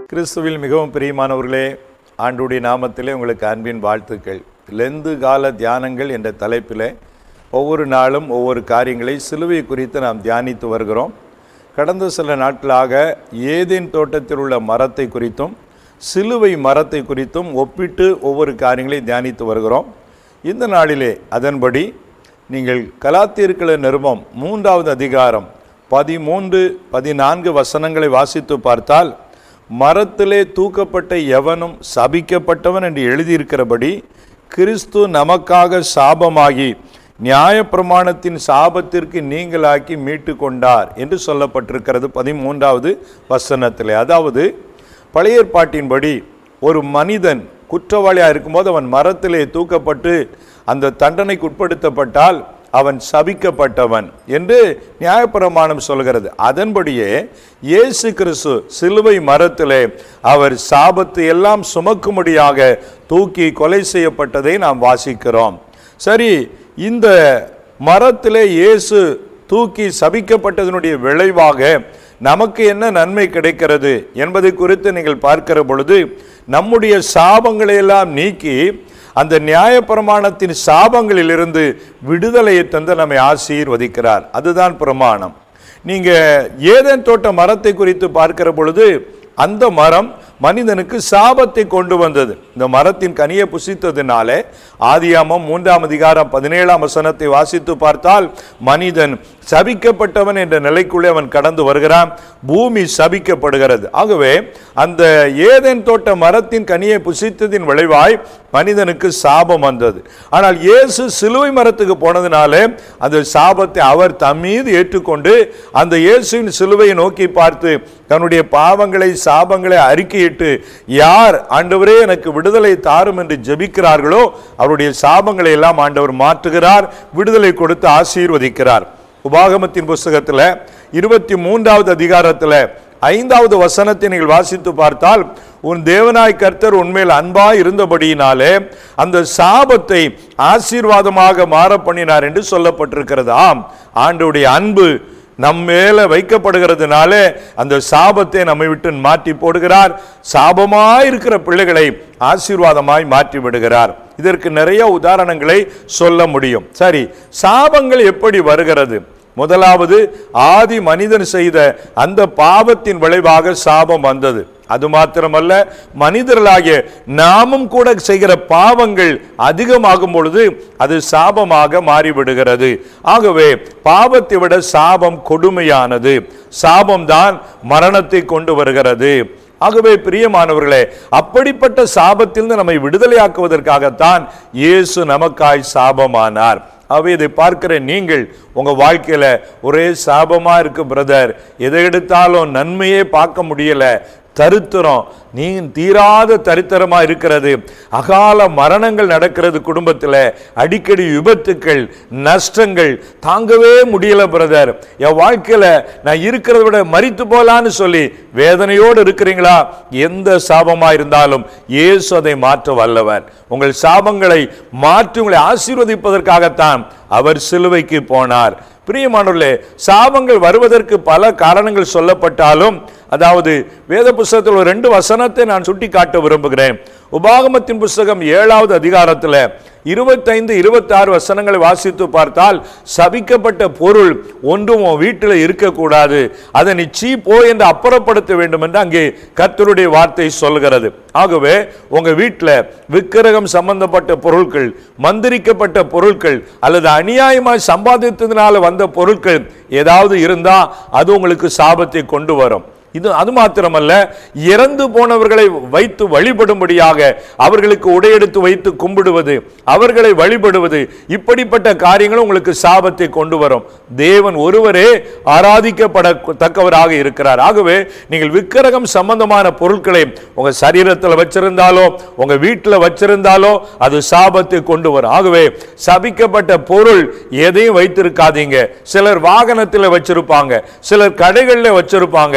கிறிஸ்துவில் மிகவும் பிரியமானவர்களே ஆண்டுடைய நாமத்திலே உங்களுக்கு அன்பின் வாழ்த்துக்கள் லெந்து கால தியானங்கள் என்ற தலைப்பில் ஒவ்வொரு நாளும் ஒவ்வொரு காரியங்களை சிலுவை குறித்து நாம் தியானித்து வருகிறோம் கடந்த சில நாட்களாக ஏதேன் தோட்டத்தில் உள்ள மரத்தை குறித்தும் சிலுவை மரத்தை குறித்தும் ஒப்பிட்டு ஒவ்வொரு காரியங்களை தியானித்து வருகிறோம் இந்த நாளிலே அதன்படி நீங்கள் கலாத்தியர்கள நிருபம் மூன்றாவது அதிகாரம் பதிமூன்று பதினான்கு வசனங்களை வாசித்து பார்த்தால் மரத்திலே தூக்கப்பட்ட எவனும் சபிக்கப்பட்டவன் என்று எழுதியிருக்கிறபடி கிறிஸ்து நமக்காக சாபமாகி நியாயப்பிரமாணத்தின் சாபத்திற்கு நீங்களாக்கி மீட்டு கொண்டார் என்று சொல்லப்பட்டிருக்கிறது பதிமூன்றாவது வசனத்திலே அதாவது பழைய ஏற்பாட்டின்படி ஒரு மனிதன் குற்றவாளியாக இருக்கும்போது அவன் மரத்திலே தூக்கப்பட்டு அந்த தண்டனைக்கு உட்படுத்தப்பட்டால் அவன் சபிக்கப்பட்டவன் என்று நியாயப்பிரமாணம் சொல்கிறது அதன்படியே இயேசு கிறிஸ்து சிலுவை மரத்திலே அவர் சாபத்தை எல்லாம் சுமக்கும்படியாக தூக்கி கொலை செய்யப்பட்டதை நாம் வாசிக்கிறோம் சரி இந்த மரத்திலே இயேசு தூக்கி சபிக்கப்பட்டதனுடைய விளைவாக நமக்கு என்ன நன்மை கிடைக்கிறது என்பதை குறித்து நீங்கள் பார்க்கிற பொழுது நம்முடைய சாபங்களை எல்லாம் நீக்கி அந்த நியாயப்பிரமாணத்தின் சாபங்களிலிருந்து விடுதலையை தந்து நம்மை ஆசீர்வதிக்கிறார் அதுதான் பிரமாணம் நீங்க ஏதேன் தோட்ட மரத்தை குறித்து பார்க்கிற பொழுது அந்த மரம் மனிதனுக்கு சாபத்தை கொண்டு வந்தது இந்த மரத்தின் கனியை புசித்ததினாலே ஆதியாமம் மூன்றாம் அதிகாரம் பதினேழாம் வசனத்தை வாசித்து பார்த்தால் மனிதன் சபிக்கப்பட்டவன் என்ற நிலைக்குள்ளே அவன் கடந்து வருகிறான் பூமி சபிக்கப்படுகிறது ஆகவே அந்த ஏதேன் தோட்ட மரத்தின் கனியை புசித்ததின் விளைவாய் மனிதனுக்கு சாபம் வந்தது ஆனால் இயேசு சிலுவை மரத்துக்கு போனதுனாலே அந்த சாபத்தை அவர் தம் மீது ஏற்றுக்கொண்டு அந்த இயேசுவின் சிலுவையை நோக்கி பார்த்து தன்னுடைய பாவங்களை சாபங்களை அறிக்கையிட்டு யார் ஆண்டவரே எனக்கு விடுதலை தாரும் என்று ஜெபிக்கிறார்களோ அவருடைய சாபங்களை எல்லாம் ஆண்டவர் மாற்றுகிறார் விடுதலை கொடுத்து ஆசீர்வதிக்கிறார் உபாகமத்தின் புஸ்தகத்தில் இருபத்தி மூன்றாவது அதிகாரத்தில் ஐந்தாவது வசனத்தை நீங்கள் வாசித்து பார்த்தால் உன் தேவனாய் கர்த்தர் உண்மையில் அன்பாய் இருந்தபடியினாலே அந்த சாபத்தை ஆசீர்வாதமாக மாற பண்ணினார் என்று சொல்லப்பட்டிருக்கிறது ஆம் ஆண்டுடைய அன்பு நம் மேல வைக்கப்படுகிறதுனாலே அந்த சாபத்தை நம்மை விட்டு மாற்றி போடுகிறார் சாபமாய் இருக்கிற பிள்ளைகளை ஆசீர்வாதமாய் மாற்றி விடுகிறார் இதற்கு நிறைய உதாரணங்களை சொல்ல முடியும் சரி சாபங்கள் எப்படி வருகிறது முதலாவது ஆதி மனிதன் செய்த அந்த பாவத்தின் விளைவாக சாபம் வந்தது அது மாத்திரமல்ல மனிதர்களாகிய நாமும் கூட செய்கிற பாவங்கள் அதிகமாகும் பொழுது அது சாபமாக மாறிவிடுகிறது ஆகவே பாவத்தை விட சாபம் கொடுமையானது சாபம்தான் மரணத்தை கொண்டு வருகிறது ஆகவே பிரியமானவர்களே அப்படிப்பட்ட சாபத்திலிருந்து நம்மை விடுதலையாக்குவதற்காகத்தான் இயேசு நமக்காய் சாபமானார் ஆகவே இதை பார்க்கிற நீங்கள் உங்க வாழ்க்கையில ஒரே சாபமா இருக்கு பிரதர் எதை எடுத்தாலும் நன்மையே பார்க்க முடியல தரித்திரம் நீ தீராத தரித்திரமா இருக்கிறது அகால மரணங்கள் நடக்கிறது குடும்பத்தில் அடிக்கடி விபத்துக்கள் நஷ்டங்கள் தாங்கவே முடியல பிரதர் என் வாழ்க்கையில நான் இருக்கிறத விட மறித்து போலான்னு சொல்லி வேதனையோடு இருக்கிறீங்களா எந்த சாபமா இருந்தாலும் இயேசு அதை மாற்ற வல்லவர் உங்கள் சாபங்களை மாற்றி உங்களை ஆசீர்வதிப்பதற்காகத்தான் அவர் சிலுவைக்கு போனார் பிரியமானவர்களே சாபங்கள் வருவதற்கு பல காரணங்கள் சொல்லப்பட்டாலும் அதாவது வேத புஸ்தகத்தில் ஒரு ரெண்டு வசனத்தை நான் சுட்டி காட்ட விரும்புகிறேன் உபாகமத்தின் புஸ்தகம் ஏழாவது அதிகாரத்தில் இருபத்தைந்து இருபத்தாறு வசனங்களை வாசித்து பார்த்தால் சபிக்கப்பட்ட பொருள் ஒன்றும் உன் வீட்டில் இருக்கக்கூடாது அதை நீ சீ போ என்று அப்புறப்படுத்த வேண்டும் என்று அங்கே கர்த்தருடைய வார்த்தை சொல்கிறது ஆகவே உங்க வீட்டில் விக்கிரகம் சம்பந்தப்பட்ட பொருட்கள் மந்திரிக்கப்பட்ட பொருட்கள் அல்லது அநியாயமாய் சம்பாதித்ததுனால வந்த பொருட்கள் ஏதாவது இருந்தா அது உங்களுக்கு சாபத்தை கொண்டு வரும் இது அது மாத்திரமல்ல இறந்து போனவர்களை வைத்து வழிபடும்படியாக அவர்களுக்கு உடையெடுத்து வைத்து கும்பிடுவது அவர்களை வழிபடுவது இப்படிப்பட்ட காரியங்களும் உங்களுக்கு சாபத்தை கொண்டு வரும் தேவன் ஒருவரே ஆராதிக்கப்படத்தக்கவராக இருக்கிறார் ஆகவே நீங்கள் விக்கிரகம் சம்பந்தமான பொருட்களை உங்க சரீரத்தில் வச்சிருந்தாலோ உங்க வீட்டில் வச்சிருந்தாலோ அது சாபத்தை கொண்டு வரும் ஆகவே சபிக்கப்பட்ட பொருள் எதையும் வைத்திருக்காதீங்க சிலர் வாகனத்தில் வச்சிருப்பாங்க சிலர் கடைகளில் வச்சிருப்பாங்க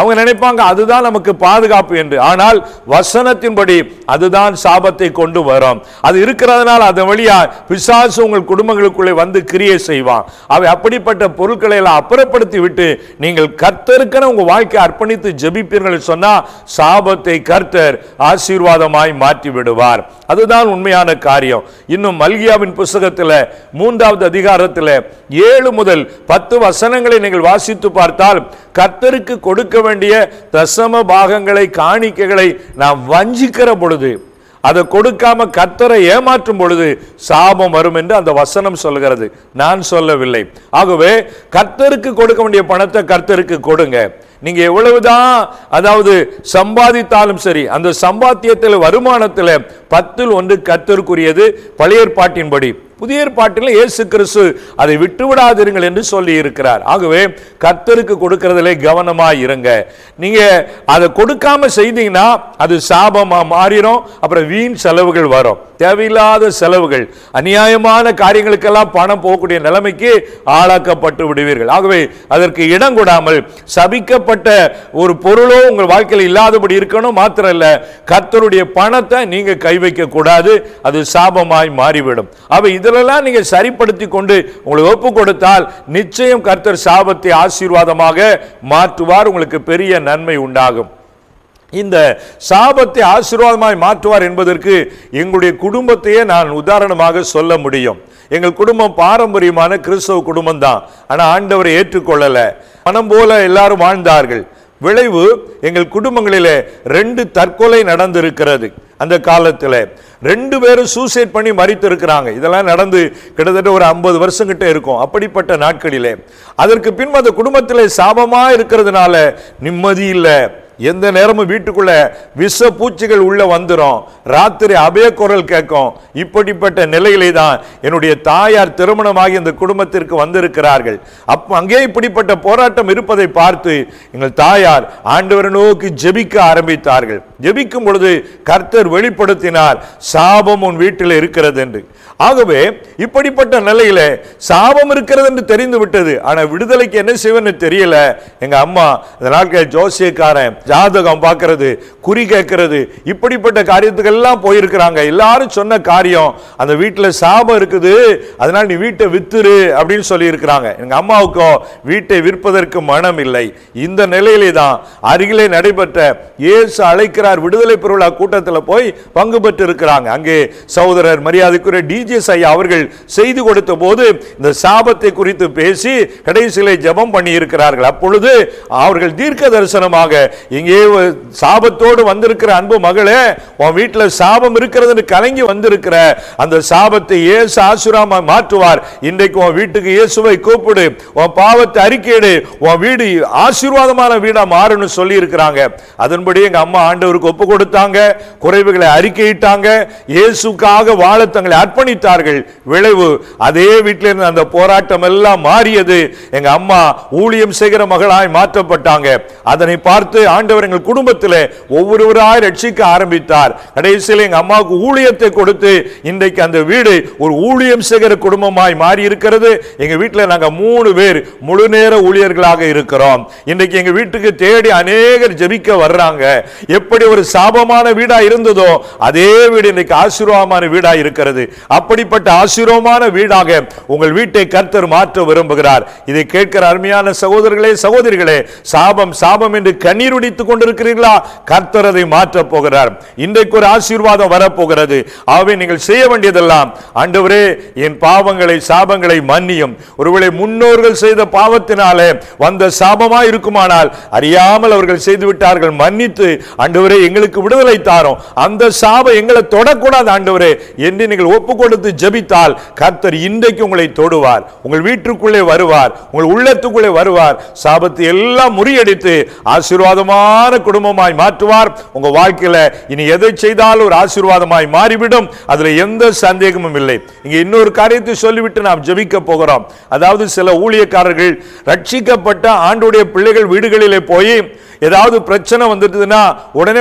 அவங்க நினைப்பாங்க அதுதான் நமக்கு பாதுகாப்பு என்று ஆனால் வசனத்தின்படி அதுதான் சாபத்தை கொண்டு வரும் அது இருக்கிறதுனால அதன் வழியா பிசாசு உங்கள் குடும்பங்களுக்குள்ளே வந்து கிரியை செய்வான் அவை அப்படிப்பட்ட பொருட்களை எல்லாம் அப்புறப்படுத்தி விட்டு நீங்கள் கர்த்தருக்கென உங்க வாழ்க்கை அர்ப்பணித்து ஜெபிப்பீர்கள் சொன்னா சாபத்தை கர்த்தர் ஆசீர்வாதமாய் மாற்றி விடுவார் அதுதான் உண்மையான காரியம் இன்னும் மல்கியாவின் புஸ்தகத்தில் மூன்றாவது அதிகாரத்தில் ஏழு முதல் பத்து வசனங்களை நீங்கள் வாசித்து பார்த்தால் கர்த்தருக்கு கொடுக்க வேண்டிய தசம பாகங்களை காணிக்கைகளை நாம் வஞ்சிக்கிற பொழுது அதை கொடுக்காம கர்த்தரை ஏமாற்றும் பொழுது சாபம் வரும் என்று அந்த வசனம் சொல்கிறது நான் சொல்லவில்லை ஆகவே கர்த்தருக்கு கொடுக்க வேண்டிய பணத்தை கர்த்தருக்கு கொடுங்க நீங்க எவ்வளவுதான் அதாவது சம்பாதித்தாலும் சரி அந்த சம்பாத்தியத்தில் வருமானத்தில் பத்தில் ஒன்று கர்த்தருக்குரியது பழைய ஏற்பாட்டின்படி புதிய ஏற்பாட்டில் இயேசு கிறிஸ்து அதை விட்டு விடாதிருங்கள் என்று சொல்லி இருக்கிறார் ஆகவே கர்த்தருக்கு கொடுக்கறதிலே கவனமா இருங்க நீங்க அதை கொடுக்காம செய்தீங்கன்னா அது சாபமா மாறிடும் அப்புறம் வீண் செலவுகள் வரும் தேவையில்லாத செலவுகள் அநியாயமான காரியங்களுக்கெல்லாம் பணம் போகக்கூடிய நிலைமைக்கு ஆளாக்கப்பட்டு விடுவீர்கள் ஆகவே அதற்கு இடம் கொடாமல் சபிக்கப்பட்ட ஒரு பொருளோ உங்கள் வாழ்க்கையில் இல்லாதபடி இருக்கணும் மாத்திரம் இல்ல கர்த்தருடைய பணத்தை நீங்க கை வைக்க கூடாது அது சாபமாய் மாறிவிடும் அவை இதிலெல்லாம் நீங்க சரிப்படுத்தி கொண்டு உங்களை ஒப்பு கொடுத்தால் நிச்சயம் கர்த்தர் சாபத்தை ஆசீர்வாதமாக மாற்றுவார் உங்களுக்கு பெரிய நன்மை உண்டாகும் இந்த சாபத்தை ஆசீர்வாதமாய் மாற்றுவார் என்பதற்கு எங்களுடைய குடும்பத்தையே நான் உதாரணமாக சொல்ல முடியும் எங்கள் குடும்பம் பாரம்பரியமான கிறிஸ்தவ குடும்பம் தான் ஆனா ஆண்டவரை ஏற்றுக்கொள்ளல மனம் போல எல்லாரும் வாழ்ந்தார்கள் விளைவு எங்கள் குடும்பங்களிலே ரெண்டு தற்கொலை நடந்திருக்கிறது அந்த காலத்தில் ரெண்டு பேரும் சூசைட் பண்ணி மறித்து இருக்கிறாங்க இதெல்லாம் நடந்து கிட்டத்தட்ட ஒரு ஐம்பது வருஷம் கிட்ட இருக்கும் அப்படிப்பட்ட நாட்களிலே அதற்கு பின்பு அந்த குடும்பத்தில் சாபமா இருக்கிறதுனால நிம்மதி இல்லை எந்த நேரமும் வீட்டுக்குள்ள விஷ பூச்சிகள் உள்ள வந்துரும் ராத்திரி அபய குரல் கேட்கும் இப்படிப்பட்ட நிலையிலே தான் என்னுடைய தாயார் திருமணமாகி இந்த குடும்பத்திற்கு வந்திருக்கிறார்கள் அப்ப அங்கே இப்படிப்பட்ட போராட்டம் இருப்பதை பார்த்து எங்கள் தாயார் ஆண்டவரை நோக்கி ஜெபிக்க ஆரம்பித்தார்கள் ஜெபிக்கும் பொழுது கர்த்தர் வெளிப்படுத்தினார் சாபம் உன் வீட்டில் இருக்கிறது என்று ஆகவே இப்படிப்பட்ட நிலையில சாபம் இருக்கிறது என்று தெரிந்து விட்டது ஆனா விடுதலைக்கு என்ன செய்வேன்னு தெரியல எங்க அம்மா இதனால் ஜோசியக்காரன் ஜாதகம் பார்க்கிறது குறி கேட்கிறது இப்படிப்பட்ட காரியத்துக்கெல்லாம் போயிருக்கிறாங்க எல்லாரும் சொன்ன காரியம் அந்த வீட்டுல சாபம் இருக்குது அதனால நீ வீட்டை வித்துரு அப்படின்னு சொல்லி இருக்கிறாங்க எங்க அம்மாவுக்கோ வீட்டை விற்பதற்கு மனம் இல்லை இந்த நிலையிலே தான் அருகிலே நடைபெற்ற இயேசு அழைக்கிறார் விடுதலை பெருவிழா கூட்டத்தில் போய் பங்கு பெற்று இருக்கிறாங்க அங்கே சகோதரர் மரியாதைக்குரிய டிஜிஎஸ் ஐயா அவர்கள் செய்து கொடுத்த போது இந்த சாபத்தை குறித்து பேசி கடைசியிலே ஜெபம் பண்ணி இருக்கிறார்கள் அப்பொழுது அவர்கள் தீர்க்க தரிசனமாக இங்கே ஒரு சாபத்தோடு வந்திருக்கிற அன்பு மகளே உன் வீட்டுல சாபம் இருக்கிறதுன்னு கலங்கி வந்திருக்கிற அந்த சாபத்தை இயேசு ஆசுராமா மாற்றுவார் இன்றைக்கு உன் வீட்டுக்கு இயேசுவை கூப்பிடு உன் பாவத்தை அறிக்கையிடு உன் வீடு ஆசீர்வாதமான வீடா மாறும்னு சொல்லி இருக்கிறாங்க அதன்படி எங்க அம்மா ஆண்டவருக்கு ஒப்பு கொடுத்தாங்க குறைவுகளை அறிக்கையிட்டாங்க இயேசுக்காக வாழ தங்களை அர்ப்பணித்தார்கள் விளைவு அதே வீட்டில் இருந்த அந்த போராட்டம் எல்லாம் மாறியது எங்க அம்மா ஊழியம் செய்கிற மகளாய் மாற்றப்பட்டாங்க அதனை பார்த்து ஆண்டவர் எங்கள் குடும்பத்தில் ஒவ்வொருவராய் ரட்சிக்க ஆரம்பித்தார் கடைசியில் எங்க அம்மாவுக்கு ஊழியத்தை கொடுத்து இன்றைக்கு அந்த வீடு ஒரு ஊழியம் செய்கிற குடும்பமாய் மாறி இருக்கிறது எங்க வீட்டில் நாங்க மூணு பேர் முழு நேர ஊழியர்களாக இருக்கிறோம் இன்றைக்கு எங்க வீட்டுக்கு தேடி அநேகர் ஜெபிக்க வர்றாங்க எப்படி ஒரு சாபமான வீடா இருந்ததோ அதே வீடு இன்னைக்கு ஆசீர்வாதமான வீடா இருக்கிறது அப்படிப்பட்ட ஆசீர்வாதமான வீடாக உங்கள் வீட்டை கர்த்தர் மாற்ற விரும்புகிறார் இதை கேட்கிற அருமையான சகோதரர்களே சகோதரிகளே சாபம் சாபம் என்று கண்ணீர் உடித்துக் கொண்டிருக்கிறீர்களா கர்த்தர் அதை மாற்றப் போகிறார் இன்றைக்கு ஒரு ஆசீர்வாதம் வரப்போகிறது ஆகவே நீங்கள் செய்ய வேண்டியதெல்லாம் ஆண்டவரே என் பாவங்களை சாபங்களை மன்னியும் ஒருவேளை முன்னோர்கள் செய்த பாவத்தினாலே வந்த சாபமா இருக்குமானால் அறியாமல் அவர்கள் செய்து விட்டார்கள் மன்னித்து ஆண்டவரே எங்களுக்கு விடுதலை தாரும் அந்த சாபம் எங்களை தொடக்கூடாது ஆண்டவரே என்று நீங்கள் ஒப்பு கொடுத்து ஜெபித்தால் கர்த்தர் இன்றைக்கு உங்களை தொடுவார் உங்கள் வீட்டுக்குள்ளே வருவார் உங்கள் உள்ளத்துக்குள்ளே வருவார் சாபத்தை எல்லாம் முறியடித்து ஆசீர்வாதமான குடும்பமாய் மாற்றுவார் உங்க வாழ்க்கையில இனி எதை செய்தாலும் ஒரு ஆசீர்வாதமாய் மாறிவிடும் அதுல எந்த சந்தேகமும் இல்லை இங்க இன்னொரு காரியத்தை சொல்லிவிட்டு நாம் ஜெபிக்க போகிறோம் அதாவது சில ஊழியக்காரர்கள் ரட்சிக்கப்பட்ட ஆண்டுடைய பிள்ளைகள் வீடுகளிலே போய் ஏதாவது பிரச்சனை வந்துட்டுதுன்னா உடனே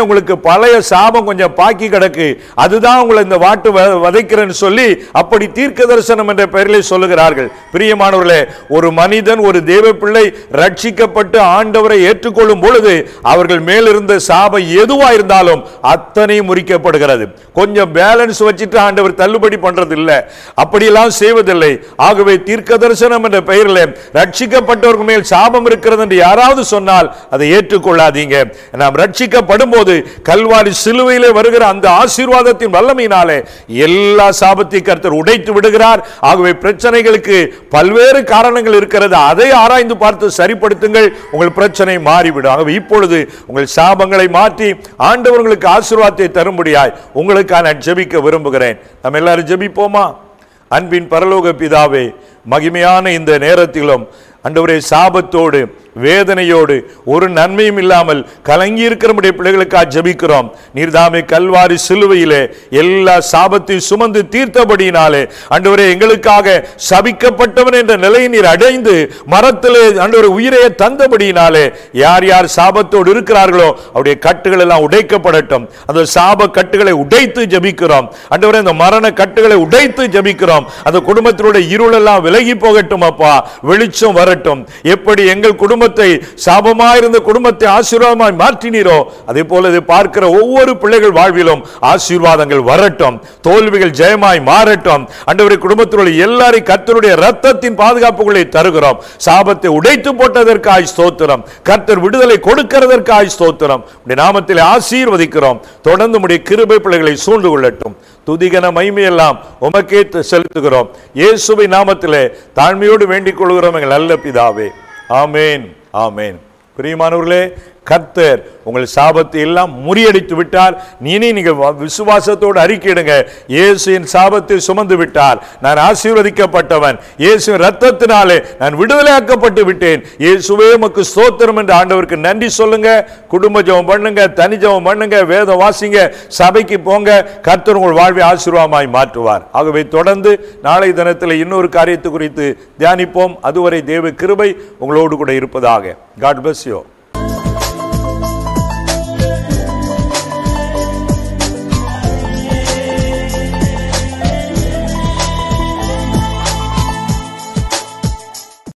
உங்களுக்கு பழைய சாபம் கொஞ்சம் பாக்கி கிடக்கு அதுதான் உங்களை இந்த வாட்டு வ- வதைக்கிறேன்னு சொல்லி அப்படி தீர்க்க தரிசனம் என்ற பெயரிலே சொல்லுகிறார்கள் பிரியமானவர்களே ஒரு மனிதன் ஒரு தேவ பிள்ளை ரட்சிக்கப்பட்டு ஆண்டவரை ஏற்றுக்கொள்ளும் பொழுது அவர்கள் மேலிருந்த சாபம் எதுவா இருந்தாலும் அத்தனையும் முறிக்கப்படுகிறது கொஞ்சம் பேலன்ஸ் வச்சுட்டு ஆண்டவர் தள்ளுபடி பண்றது இல்ல அப்படியெல்லாம் செய்வதில்லை ஆகவே தீர்க்க தரிசனம் என்ற பெயரில் ரட்சிக்கப்பட்டவர்கள் மேல் சாபம் இருக்கிறது என்று யாராவது சொன்னால் அதை ஏற்றுக்கொள்ளாதீங்க நாம் ரட்சிக்கப்படும் போது கல்வாரி சிலுவையிலே வருகிற அந்த ஆசீர்வாதத்தின் வல்லமையினாலே எல்லா சாபத்தையும் கர்த்தர் உடைத்து விடுகிறார் ஆகவே பிரச்சனைகளுக்கு பல்வேறு காரணங்கள் இருக்கிறது அதை ஆராய்ந்து பார்த்து சரிப்படுத்துங்கள் உங்கள் பிரச்சனை மாறிவிடும் ஆகவே இப்பொழுது உங்கள் சாபங்களை மாற்றி ஆண்டவர்களுக்கு ஆசீர்வாதத்தை தரும்படியாய் உங்களுக்கு நான் ஜெபிக்க விரும்புகிறேன் நம்ம எல்லாரும் ஜெபிப்போமா அன்பின் பரலோக பிதாவே மகிமையான இந்த நேரத்திலும் அண்டவரே சாபத்தோடு வேதனையோடு ஒரு நன்மையும் இல்லாமல் கலங்கி இருக்கிற நம்முடைய பிள்ளைகளுக்காக ஜெபிக்கிறோம் நீர்தாமே கல்வாரி சிலுவையிலே எல்லா சாபத்தையும் சுமந்து தீர்த்தபடியினாலே அண்டவரே எங்களுக்காக சபிக்கப்பட்டவன் என்ற நிலையை நீர் அடைந்து மரத்திலே அண்டவரே உயிரையே தந்தபடியினாலே யார் யார் சாபத்தோடு இருக்கிறார்களோ அவருடைய கட்டுகள் எல்லாம் உடைக்கப்படட்டும் அந்த சாப கட்டுகளை உடைத்து ஜெபிக்கிறோம் அண்டவரே அந்த மரண கட்டுகளை உடைத்து ஜெபிக்கிறோம் அந்த குடும்பத்தினுடைய இருள் எல்லாம் விலகி போகட்டும் அப்பா வெளிச்சம் வரட்டும் எப்படி எங்கள் குடும்பத்தை சாபமாயிருந்த குடும்பத்தை ஆசீர்வாதமாய் மாற்றினீரோ அதே போல இதை பார்க்கிற ஒவ்வொரு பிள்ளைகள் வாழ்விலும் ஆசீர்வாதங்கள் வரட்டும் தோல்விகள் ஜெயமாய் மாறட்டும் அண்டவரை குடும்பத்தில் உள்ள எல்லாரையும் கர்த்தருடைய ரத்தத்தின் பாதுகாப்புகளை தருகிறோம் சாபத்தை உடைத்து போட்டதற்காய் ஸ்தோத்திரம் கர்த்தர் விடுதலை கொடுக்கிறதற்காய் ஸ்தோத்திரம் உடைய நாமத்தில் ஆசீர்வதிக்கிறோம் தொடர்ந்து உடைய கிருபை பிள்ளைகளை சூழ்ந்து கொள்ளட்டும் துதிகன மகிமையெல்லாம் உமக்கே த- செலுத்துகிறோம் இயேசுவை நாமத்திலே தாழ்மையோடு வேண்டிக் கொள்கிறோம் எங்கள் நல்ல பிதாவே ஆமேன் ஆமேன் பிரியமானவர்களே கர்த்தர் உங்கள் சாபத்தை எல்லாம் முறியடித்து விட்டார் இனி நீங்கள் வ- விசுவாசத்தோடு அறிக்கையிடுங்க இயேசுவின் சாபத்தை சுமந்து விட்டார் நான் ஆசீர்வதிக்கப்பட்டவன் இயேசுவின் ரத்தத்தினாலே நான் விடுதலையாக்கப்பட்டு விட்டேன் இயேசுவே உமக்கு ஸ்தோத்திரம் என்று ஆண்டவருக்கு நன்றி சொல்லுங்க குடும்ப ஜெபம் பண்ணுங்க தனி ஜெபம் பண்ணுங்க வேதம் வாசிங்க சபைக்கு போங்க கர்த்தர் உங்கள் வாழ்வை ஆசீர்வாதமாய் மாற்றுவார் ஆகவே தொடர்ந்து நாளை தினத்தில் இன்னொரு காரியத்தை குறித்து தியானிப்போம் அதுவரை தேவ கிருபை உங்களோடு கூட இருப்பதாக காட் bless you